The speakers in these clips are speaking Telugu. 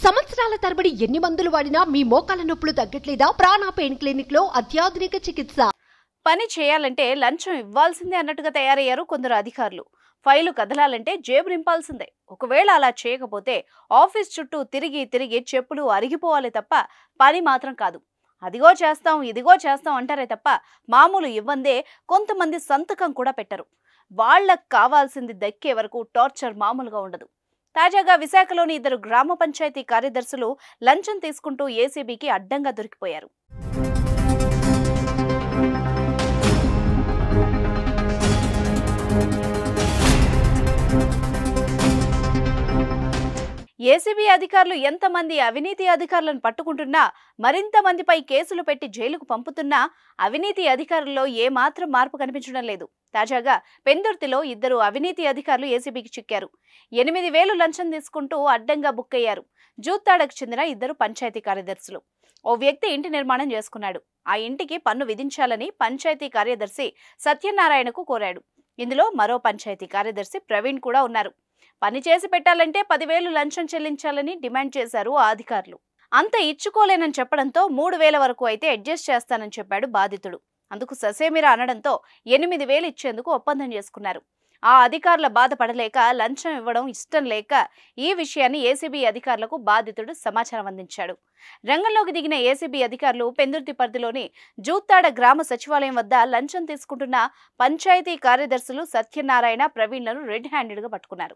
సంవత్సరాల తరబడి ఎన్ని మందులు వాడినా మీ మోకాల నొప్పులు తగ్గట్లేదా ప్రాణ పెయిన్ క్లినిక్ లో అత్యాధునిక చికిత్స పని చేయాలంటే లంచం ఇవ్వాల్సిందే అన్నట్టుగా తయారయ్యారు కొందరు అధికారులు ఫైలు కదలాలంటే జేబు నింపాల్సిందే ఒకవేళ అలా చేయకపోతే ఆఫీస్ చుట్టూ తిరిగి తిరిగి చెప్పులు అరిగిపోవాలి తప్ప పని మాత్రం కాదు అదిగో చేస్తాం ఇదిగో చేస్తాం అంటారే తప్ప మామూలు ఇవ్వందే కొంతమంది సంతకం కూడా పెట్టరు వాళ్ళకు కావాల్సింది దక్కే వరకు టార్చర్ మామూలుగా ఉండదు తాజాగా విశాఖలోని ఇద్దరు గ్రామ పంచాయతీ కార్యదర్శులు లంచం తీసుకుంటూ ఏసీబీకి అడ్డంగా దొరికిపోయారు ఏసీబీ అధికారులు ఎంతమంది అవినీతి అధికారులను పట్టుకుంటున్నా మరింత మందిపై కేసులు పెట్టి జైలుకు పంపుతున్నా అవినీతి అధికారుల్లో ఏమాత్రం మార్పు కనిపించడం లేదు తాజాగా పెందుర్తిలో ఇద్దరు అవినీతి అధికారులు ఏసీబీకి చిక్కారు ఎనిమిది వేలు లంచం తీసుకుంటూ అడ్డంగా బుక్ అయ్యారు జూత్తాడకు చెందిన ఇద్దరు పంచాయతీ కార్యదర్శులు ఓ వ్యక్తి ఇంటి నిర్మాణం చేసుకున్నాడు ఆ ఇంటికి పన్ను విధించాలని పంచాయతీ కార్యదర్శి సత్యనారాయణకు కోరాడు ఇందులో మరో పంచాయతీ కార్యదర్శి ప్రవీణ్ కూడా ఉన్నారు పని చేసి పెట్టాలంటే పదివేలు లంచం చెల్లించాలని డిమాండ్ చేశారు ఆ అధికారులు అంత ఇచ్చుకోలేనని చెప్పడంతో మూడు వేల వరకు అయితే అడ్జస్ట్ చేస్తానని చెప్పాడు బాధితుడు అందుకు ససేమిరా అనడంతో ఎనిమిది వేలు ఇచ్చేందుకు ఒప్పందం చేసుకున్నారు ఆ అధికారుల బాధపడలేక లంచం ఇవ్వడం ఇష్టం లేక ఈ విషయాన్ని ఏసీబీ అధికారులకు బాధితుడు సమాచారం అందించాడు రంగంలోకి దిగిన ఏసీబీ అధికారులు పెందుర్తి పరిధిలోని జూత్తాడ గ్రామ సచివాలయం వద్ద లంచం తీసుకుంటున్న పంచాయతీ కార్యదర్శులు సత్యనారాయణ ప్రవీణ్లను రెడ్ హ్యాండెడ్గా పట్టుకున్నారు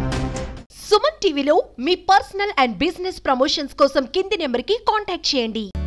సుమన్ టీవీలో మీ పర్సనల్ అండ్ బిజినెస్ ప్రమోషన్స్ కోసం కింది నెంబర్ కి కాంటాక్ట్ చేయండి